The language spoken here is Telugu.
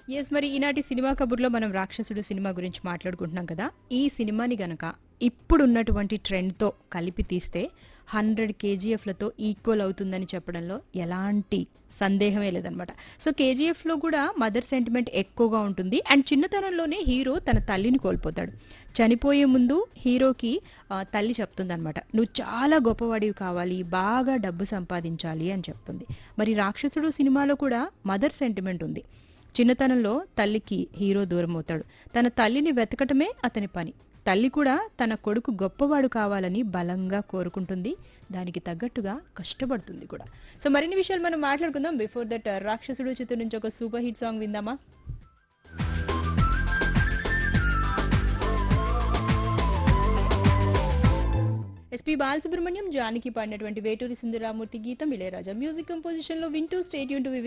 ఎస్ మరి ఈనాటి సినిమా కబుర్లో మనం రాక్షసుడు సినిమా గురించి మాట్లాడుకుంటున్నాం కదా ఈ సినిమాని గనక ఇప్పుడున్నటువంటి ట్రెండ్తో కలిపి తీస్తే హండ్రెడ్ కేజీఎఫ్లతో ఈక్వల్ అవుతుందని చెప్పడంలో ఎలాంటి సందేహమే లేదనమాట సో కేజీఎఫ్లో కూడా మదర్ సెంటిమెంట్ ఎక్కువగా ఉంటుంది అండ్ చిన్నతనంలోనే హీరో తన తల్లిని కోల్పోతాడు చనిపోయే ముందు హీరోకి ఆ, తల్లి చెప్తుందనమాట నువ్వు చాలా గొప్పవాడివి కావాలి బాగా డబ్బు సంపాదించాలి అని చెప్తుంది మరి రాక్షసుడు సినిమాలో కూడా మదర్ సెంటిమెంట్ ఉంది చిన్నతనంలో తల్లికి హీరో దూరం అవుతాడు తన తల్లిని వెతకటమే అతని పని తల్లి కూడా తన కొడుకు గొప్పవాడు కావాలని బలంగా కోరుకుంటుంది దానికి తగ్గట్టుగా కష్టపడుతుంది కూడా సో మరిన్ని విషయాలు మనం మాట్లాడుకుందాం బిఫోర్ దట్ రాక్షసుడు చిత్రం నుంచి ఒక సూపర్ హిట్ సాంగ్ విందామా ఎస్పి బాలసుబ్రహ్మణ్యం జానికి పాడినటువంటి వేటూరి సుందరరామూర్తి గీతం ఇళయరాజా మ్యూజిక్ కంపోజిషన్ లో వింటూ స్టేడియం టు